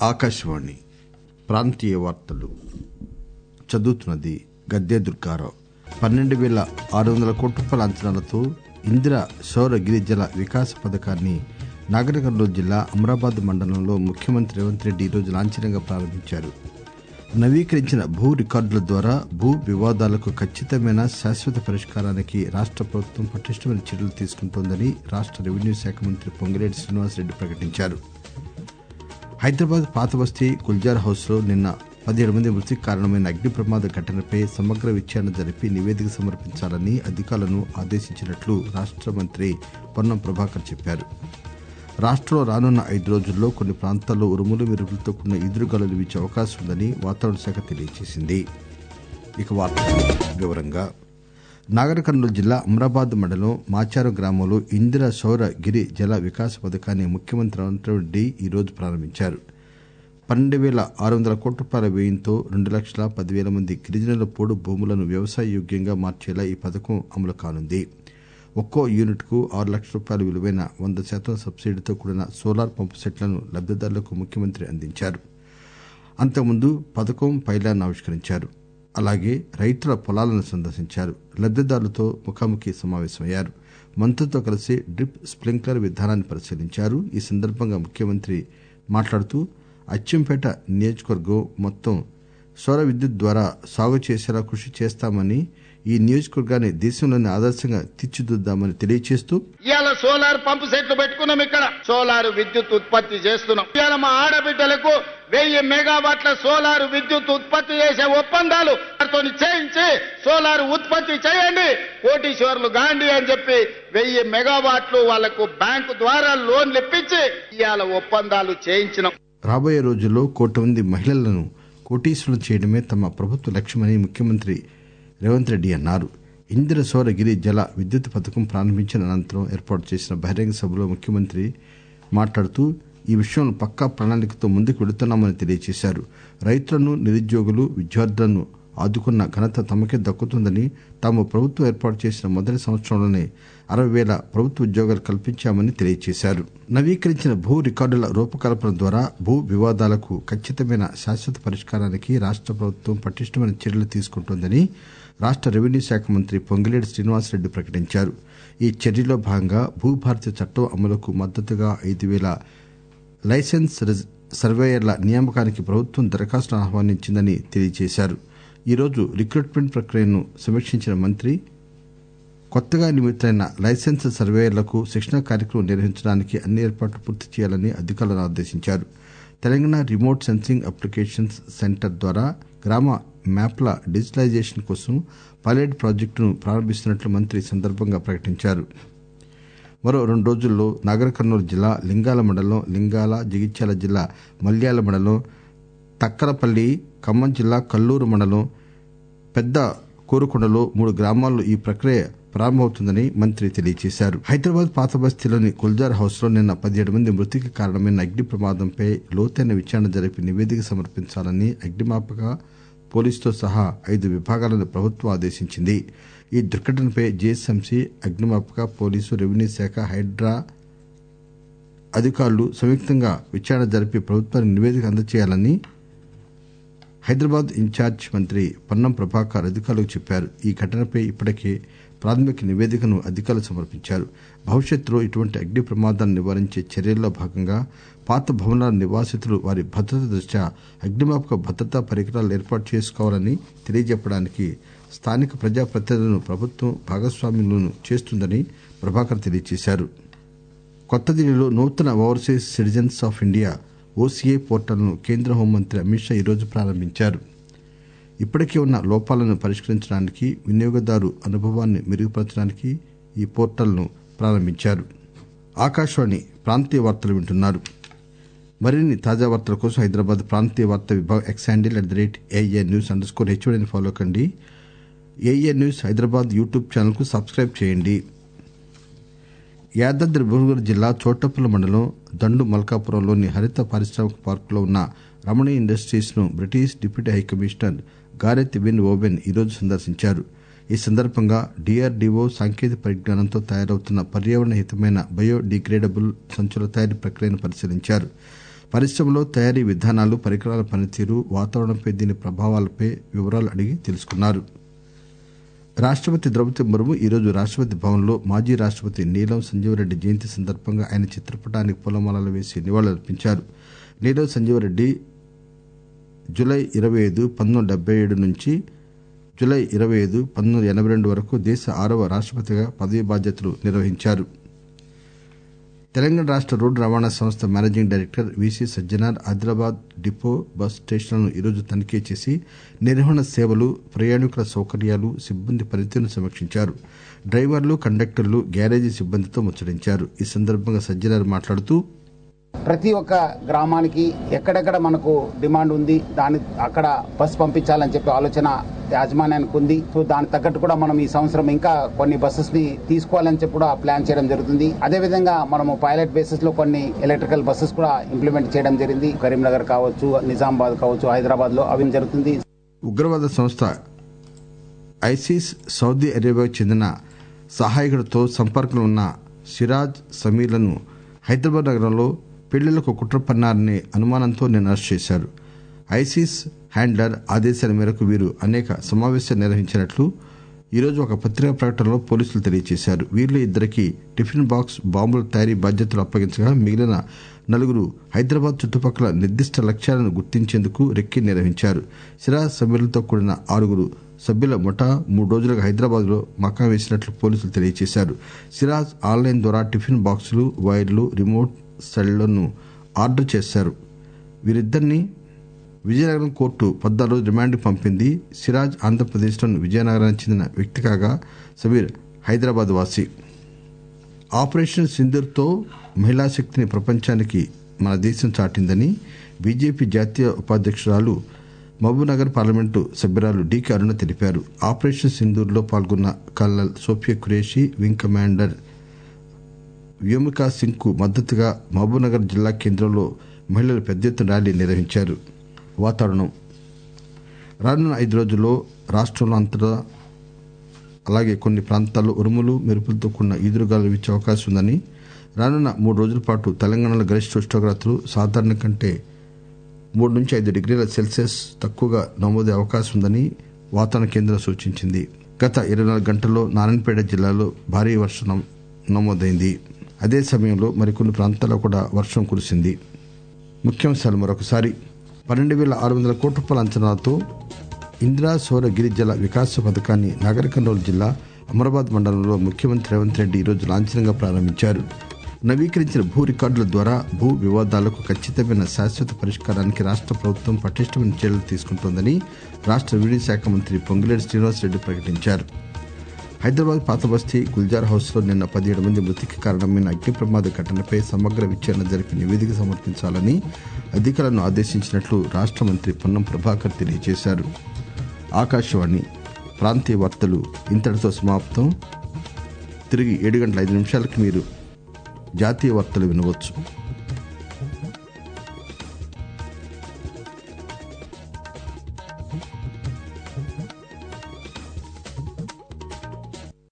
ఆకాశవాణి ప్రాంతీయ వార్తలు చదువుతున్నది గద్దె దుర్గారావు పన్నెండు వేల ఆరు వందల కోట్ల రూపాయల అంచనాలతో ఇందిర సౌర గిరిజల వికాస పథకాన్ని నాగరికర్నూలు జిల్లా అమరాబాద్ మండలంలో ముఖ్యమంత్రి రేవంత్ రెడ్డి ఈరోజు లాంఛనంగా ప్రారంభించారు నవీకరించిన భూ రికార్డుల ద్వారా భూ వివాదాలకు ఖచ్చితమైన శాశ్వత పరిష్కారానికి రాష్ట ప్రభుత్వం పటిష్టమైన చర్యలు తీసుకుంటోందని రాష్ట రెవెన్యూ శాఖ మంత్రి పొంగిరెడ్డి శ్రీనివాసరెడ్డి ప్రకటించారు హైదరాబాద్ పాతబస్తీ గుల్జార్ హౌస్ లో నిన్న పదిహేడు మంది మృతికి కారణమైన అగ్ని ప్రమాద ఘటనపై సమగ్ర విచారణ జరిపి నివేదిక సమర్పించాలని అధికారులను ఆదేశించినట్లు రాష్ట మంత్రి పొన్నం ప్రభాకర్ చెప్పారు రాష్టంలో రానున్న ఐదు రోజుల్లో కొన్ని ప్రాంతాల్లో ఉరుములు మెరుపులతో కూడిన ఈదురుగాలులు వీచే అవకాశం ఉందని వాతావరణ శాఖ తెలియజేసింది ఇక వార్తలు వివరంగా నాగర్ కర్నూలు జిల్లా అమరాబాద్ మండలం మాచారం గ్రామంలో ఇందిర సౌర గిరి జల వికాస పథకాన్ని ముఖ్యమంత్రి రేవంత్ రెడ్డి ఈరోజు ప్రారంభించారు పన్నెండు వేల ఆరు వందల కోట్ల రూపాయల వ్యయంతో రెండు లక్షల పదివేల మంది గిరిజనుల పోడు భూములను వ్యవసాయ యోగ్యంగా మార్చేలా ఈ పథకం అమలు కానుంది ఒక్కో యూనిట్ కు ఆరు లక్షల రూపాయల విలువైన వంద శాతం సబ్సిడీతో కూడిన సోలార్ పంపు సెట్లను లబ్దిదారులకు ముఖ్యమంత్రి అందించారు అంతకుముందు పథకం పైలాన్ ఆవిష్కరించారు అలాగే రైతుల పొలాలను సందర్శించారు లబ్దిదారులతో ముఖాముఖి సమావేశమయ్యారు మంత్రులతో కలిసి డ్రిప్ స్ప్రింక్లర్ విధానాన్ని పరిశీలించారు ఈ సందర్భంగా ముఖ్యమంత్రి మాట్లాడుతూ అచ్చంపేట నియోజకవర్గం మొత్తం సౌర విద్యుత్ ద్వారా సాగు చేసేలా కృషి చేస్తామని ఈ నియోజకవర్గాన్ని దేశంలోనే ఆదర్శంగా తీర్చిదిద్దామని తెలియజేస్తూ ఇవాళ సోలార్ పంపు సెట్లు పెట్టుకున్నాం ఇక్కడ సోలార్ విద్యుత్ ఉత్పత్తి చేస్తున్నాం ఇవాళ మా ఆడబిడ్డలకు వెయ్యి మెగావాట్ల సోలార్ విద్యుత్ ఉత్పత్తి చేసే ఒప్పందాలు వారితో చేయించి సోలార్ ఉత్పత్తి చేయండి కోటీశ్వర్లు గాండి అని చెప్పి వెయ్యి మెగావాట్లు వాళ్లకు బ్యాంకు ద్వారా లోన్లు ఇప్పించి ఇవాళ ఒప్పందాలు చేయించినాం రాబోయే రోజుల్లో కోటి మంది మహిళలను కోటీశ్వరులు చేయడమే తమ ప్రభుత్వ లక్ష్యమని ముఖ్యమంత్రి రేవంత్ రెడ్డి అన్నారు ఇందిర సౌర గిరి జల విద్యుత్ పథకం ప్రారంభించిన అనంతరం ఏర్పాటు చేసిన బహిరంగ సభలో ముఖ్యమంత్రి మాట్లాడుతూ ఈ విషయంలో పక్కా ప్రణాళికతో ముందుకు వెళుతున్నామని తెలియజేశారు రైతులను నిరుద్యోగులు విద్యార్థులను ఆదుకున్న ఘనత తమకే దక్కుతుందని తాము ప్రభుత్వం ఏర్పాటు చేసిన మొదటి సంవత్సరంలోనే అరవై వేల ప్రభుత్వ ఉద్యోగాలు కల్పించామని తెలియజేశారు నవీకరించిన భూ రికార్డుల రూపకల్పన ద్వారా భూ వివాదాలకు ఖచ్చితమైన శాశ్వత పరిష్కారానికి రాష్ట ప్రభుత్వం పటిష్టమైన చర్యలు తీసుకుంటోందని రాష్ట రెవెన్యూ శాఖ మంత్రి పొంగిలేటి శ్రీనివాసరెడ్డి ప్రకటించారు ఈ చర్యలో భాగంగా భూభారతి చట్టం అమలుకు మద్దతుగా ఐదు వేల లైసెన్స్ సర్వేయర్ల నియామకానికి ప్రభుత్వం దరఖాస్తును ఆహ్వానించిందని తెలియజేశారు ఈరోజు రిక్రూట్మెంట్ ప్రక్రియను సమీక్షించిన మంత్రి కొత్తగా నియమితులైన లైసెన్స్ సర్వేయర్లకు శిక్షణ కార్యక్రమం నిర్వహించడానికి అన్ని ఏర్పాట్లు పూర్తి చేయాలని అధికారులను ఆదేశించారు Telangana remote sensing applications centre ద్వారా గ్రామ మ్యాప్ల డిజిటలైజేషన్ కోసం పైలట్ ప్రాజెక్టును ప్రారంభిస్తున్నట్లు మంత్రి ఈ సందర్భంగా ప్రకటించారు మరో రెండు రోజుల్లో నాగర్ కర్నూలు జిల్లా లింగాల మండలం లింగాల జగిత్యాల జిల్లా మల్యాల మండలం తక్కలపల్లి ఖమ్మం జిల్లా కల్లూరు మండలం పెద్ద కోరుకొండలో మూడు గ్రామాల్లో ఈ ప్రక్రియ ప్రారంభమవుతుందని మంత్రి తెలియజేశారు హైదరాబాద్ పాతబస్తీలోని గుల్జార్ హౌస్ లో నిన్న పదిహేడు మంది మృతికి కారణమైన అగ్ని ప్రమాదంపై లోతైన విచారణ జరిపి నివేదిక సమర్పించాలని అగ్నిమాపక పోలీసుతో సహా ఐదు విభాగాలను ప్రభుత్వం ఆదేశించింది ఈ దుర్ఘటనపై జీహెచ్ఎంసీ అగ్నిమాపక పోలీసు రెవెన్యూ శాఖ హైడ్రా అధికారులు సంయుక్తంగా విచారణ జరిపి ప్రభుత్వానికి నివేదిక అందజేయాలని హైదరాబాద్ ఇన్ఛార్జ్ మంత్రి పొన్నం ప్రభాకర్ అధికారులకు చెప్పారు ఈ ఘటనపై ఇప్పటికే ప్రాథమిక నివేదికను అధికారులు సమర్పించారు భవిష్యత్తులో ఇటువంటి అగ్ని ప్రమాదాలను నివారించే చర్యల్లో భాగంగా పాత భవనాల నివాసితులు వారి భద్రత దృష్ట్యా అగ్నిమాపక భద్రతా పరికరాలు ఏర్పాటు చేసుకోవాలని తెలియజెప్పడానికి స్థానిక ప్రజాప్రతినిధులను ప్రభుత్వం భాగస్వామ్యులను చేస్తుందని ప్రభాకర్ తెలియజేశారు కొత్త ఢిల్లీలో నూతన overseas citizens of India OCA పోర్టల్ను కేంద్ర హోంమంత్రి అమిత్ షా ఈరోజు ప్రారంభించారు ఇప్పటికే ఉన్న లోపాలను పరిష్కరించడానికి వినియోగదారు అనుభవాన్ని మెరుగుపరచడానికి ఈ పోర్టల్ను ప్రారంభించారు ఆకాశవాణి ప్రాంతీయ వార్తలు వింటున్నారు మరిన్ని తాజా వార్తల కోసం హైదరాబాద్ ప్రాంతీయ వార్తా విభాగం X handle at the rate AIR news underscore స్కోర్ హెచ్ఓడిని ఫాలో కండి AIR news Hyderabad YouTube channel కు సబ్స్క్రైబ్ చేయండి యాదాద్రి భువనగిరి జిల్లా చోటపల్లి మండలం దండు మల్కాపురంలోని హరిత పారిశ్రామిక పార్కులో ఉన్న రమణి ఇండస్ట్రీస్ ను British deputy high commissioner Gareth Wyn Owen ఈరోజు సందర్శించారు ఈ సందర్భంగా డీఆర్డీఓ సాంకేతిక పరిజ్ఞానంతో తయారవుతున్న పర్యావరణ హితమైన బయో డిగ్రేడబుల్ సంచుల తయారీ ప్రక్రియను పరిశీలించారు పరిశ్రమలో తయారీ విధానాలు పరికరాల పనితీరు వాతావరణంపై దీని ప్రభావాలపై వివరాలు అడిగి తెలుసుకున్నారు రాష్టపతి ద్రౌపది ముర్ము ఈరోజు రాష్టపతి భవన్లో మాజీ రాష్టపతి నీలం సంజీవరెడ్డి జయంతి సందర్భంగా ఆయన చిత్రపటానికి పూలమాలలు వేసి నివాళులర్పించారు నీలం సంజీవరెడ్డి జూలై ఇరవై ఐదు పంతొమ్మిది డెబ్బై ఏడు నుంచి జూలై ఇరవై ఐదు పంతొమ్మిది ఎనభై రెండు వరకు దేశ ఆరవ రాష్టపతిగా పదవీ బాధ్యతలు నిర్వహించారు తెలంగాణ రాష్ట రోడ్డు రవాణా సంస్థ managing director VC Sajjanar Adilabad depot bus స్టేషన్లను ఈరోజు తనిఖీ చేసి నిర్వహణ సేవలు ప్రయాణికుల సౌకర్యాలు సిబ్బంది పనితీరును సమీక్షించారు డ్రైవర్లు కండక్టర్లు గ్యారేజీ సిబ్బందితో ముచ్చటించారు ఈ సందర్భంగా సజ్జనార్ మాట్లాడుతూ ప్రతి ఒక్క గ్రామానికి ఎక్కడెక్కడ మనకు డిమాండ్ ఉంది దాని అక్కడ బస్ పంపించాలని చెప్పి ఆలోచన యాజమాన్యానికి ఉంది సో దానికి తగ్గట్టు కూడా మనం ఈ సంవత్సరం ఇంకా కొన్ని బస్సెస్ ని తీసుకోవాలని చెప్పి కూడా ప్లాన్ చేయడం జరుగుతుంది అదే విధంగా మనము పైలట్ బేసిస్ లో కొన్ని ఎలక్ట్రికల్ బస్సెస్ కూడా ఇంప్లిమెంట్ చేయడం జరిగింది కరీంనగర్ కావచ్చు నిజామాబాద్ కావచ్చు హైదరాబాద్ లో అవి జరుగుతుంది ఉగ్రవాద సంస్థ ఐసిస్ సౌదీ అరేబియాకు చెందిన సహాయకుడితో సంపర్కంలో ఉన్న సిరాజ్ సమీర్లను హైదరాబాద్ నగరంలో పెళ్లిళ్లకు కుట్ర పన్నారనే అనుమానంతో నిన్న అరెస్ట్ చేశారు ఐసిస్ హ్యాండ్లర్ ఆదేశాల మేరకు వీరు అనేక సమావేశాలు నిర్వహించినట్లు ఈరోజు ఒక పత్రికా ప్రకటనలో పోలీసులు తెలియజేశారు వీరిలో ఇద్దరికి టిఫిన్ బాక్స్ బాంబుల తయారీ బాధ్యతలు అప్పగించగా మిగిలిన నలుగురు హైదరాబాద్ చుట్టుపక్కల నిర్దిష్ట లక్ష్యాలను గుర్తించేందుకు రెక్కి నిర్వహించారు సిరాజ్ సమీర్లతో కూడిన ఆరుగురు సభ్యుల ముఠా మూడు రోజులుగా హైదరాబాద్ లో మకా వేసినట్లు పోలీసులు తెలియజేశారు సిరాజ్ ఆన్లైన్ ద్వారా టిఫిన్ బాక్సులు వైర్లు రిమోట్ సెళ్లను ఆర్డర్ చేశారు వీరిద్దరిని విజయనగరం కోర్టు పద్నాలుగు రోజులు రిమాండ్ పంపింది సిరాజ్ ఆంధ్రప్రదేశ్లోని విజయనగరానికి చెందిన వ్యక్తి కాగా సమీర్ హైదరాబాద్ వాసి ఆపరేషన్ సింధూర్తో మహిళా శక్తిని ప్రపంచానికి మన దేశం చాటిందని బీజేపీ జాతీయ ఉపాధ్యక్షురాలు మహబూబ్నగర్ పార్లమెంటు సభ్యురాలు డీకే అరుణ తెలిపారు ఆపరేషన్ సింధూర్లో పాల్గొన్న colonel Sophia Qureshi wing commander Vyomika Singh కు మద్దతుగా మహబూబ్నగర్ జిల్లా కేంద్రంలో మహిళలు పెద్ద ఎత్తున ర్యాలీ నిర్వహించారు వాతావరణం రానున్న ఐదు రోజుల్లో రాష్టంలో అంతటా అలాగే కొన్ని ప్రాంతాల్లో ఉరుములు మెరుపులతో కూడిన ఈదురుగాలు వీచే అవకాశం ఉందని రానున్న మూడు రోజుల పాటు తెలంగాణలో గరిష్ట ఉష్ణోగ్రతలు సాధారణ కంటే మూడు నుంచి ఐదు డిగ్రీల సెల్సియస్ తక్కువగా నమోదే అవకాశం ఉందని వాతావరణ కేంద్రం సూచించింది గత ఇరవై నాలుగు గంటల్లో నారాయణపేట జిల్లాలో భారీ వర్షం నమో- నమోదైంది అదే సమయంలో మరికొన్ని ప్రాంతాల్లో కూడా వర్షం కురిసింది ముఖ్యాంశాలు మరొకసారి పన్నెండు వేల ఆరు వందల కోట్ల రూపాయల అంచనాతో ఇందిరా సౌర గిరిజల వికాస పథకాన్ని నాగర్ కర్నూలు జిల్లా అమరాబాద్ మండలంలో ముఖ్యమంత్రి రేవంత్ రెడ్డి ఈరోజు లాంఛనంగా ప్రారంభించారు నవీకరించిన భూ రికార్డుల ద్వారా భూ వివాదాలకు ఖచ్చితమైన శాశ్వత పరిష్కారానికి రాష్ట్ర ప్రభుత్వం పటిష్టమైన చర్యలు తీసుకుంటోందని రాష్ట్ర రెవెన్యూ శాఖ మంత్రి పొంగులేటి శ్రీనివాసరెడ్డి ప్రకటించారు హైదరాబాద్ పాత బస్తీ గుల్జార్ హౌస్ లో నిన్న పదిహేడు మంది మృతికి కారణమైన అగ్ని ప్రమాద ఘటనపై సమగ్ర విచారణ జరిపి నివేదిక సమర్పించాలని అధికారులను ఆదేశించినట్లు రాష్ట్ర మంత్రి పొన్నం ప్రభాకర్ తెలియజేశారు ఆకాశవాణి ప్రాంతీయ వార్తలు ఇంతటితో సమాప్తం తిరిగి ఏడు గంటల ఐదు నిమిషాలకు మీరు జాతీయ వార్తలు వినవచ్చు